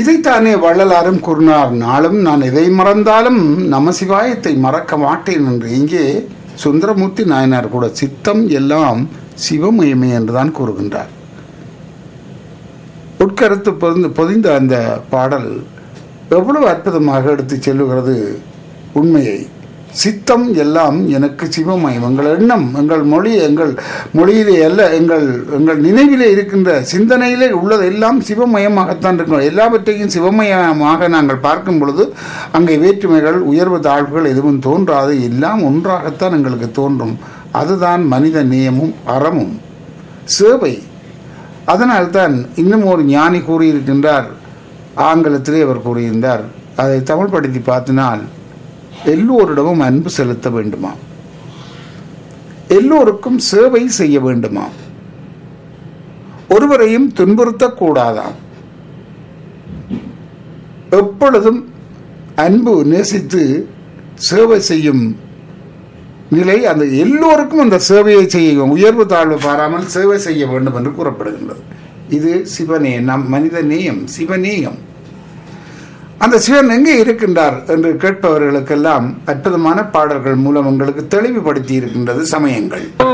இதைத்தானே வள்ளலாரும் கூறினார் நாளும் நான் எதை மறந்தாலும் நமசிவாயத்தை மறக்க மாட்டேன் என்று இங்கே சுந்தரமூர்த்தி நாயனார் கூட சித்தம் எல்லாம் சிவமயமே என்றுதான் கூறுகின்றார் உட்கருத்து பொதிந்து பொதிந்த அந்த பாடல் எவ்வளவு அற்புதமாக எடுத்துச் செல்லுகிறது உண்மையை சித்தம் எல்லாம் எனக்கு சிவமயம் எங்கள் எண்ணம் எங்கள் மொழி எங்கள் மொழியிலே அல்ல எங்கள் எங்கள் நினைவிலே இருக்கின்ற சிந்தனையிலே உள்ளது எல்லாம் சிவமயமாகத்தான் இருக்கும் எல்லாவற்றையும் சிவமயமாக நாங்கள் பார்க்கும் பொழுது அங்கே வேற்றுமைகள் உயர்வு தாழ்வுகள் எதுவும் தோன்றாது எல்லாம் ஒன்றாகத்தான் எங்களுக்கு தோன்றும் அதுதான் மனித நேயமும் அறமும் சேவை அதனால்தான் இன்னும் ஒரு ஞானி கூறியிருக்கின்றார் ஆங்கிலத்திலே அவர் கூறியிருந்தார் அதை தமிழ்படுத்தி பார்த்தினால் எல்லோரிடமும் அன்பு செலுத்த வேண்டுமா எல்லோருக்கும் சேவை செய்ய வேண்டுமா ஒருவரையும் துன்புறுத்தக்கூடாதாம் எப்பொழுதும் அன்பு நேசித்து சேவை செய்யும் நிலை அந்த எல்லோருக்கும் அந்த சேவையை செய்ய உயர்வு தாழ்வு பாராமல் சேவை செய்ய வேண்டும் என்று கூறப்படுகின்றது இது சிவனே நம் மனித நேயம் சிவநேயம் அந்த சிவன் எங்கே இருக்கின்றார் என்று கேட்பவர்களுக்கெல்லாம் அற்புதமான பாடல்கள் மூலம் உங்களுக்கு தெளிவுபடுத்தி இருக்கின்றது சமயங்கள்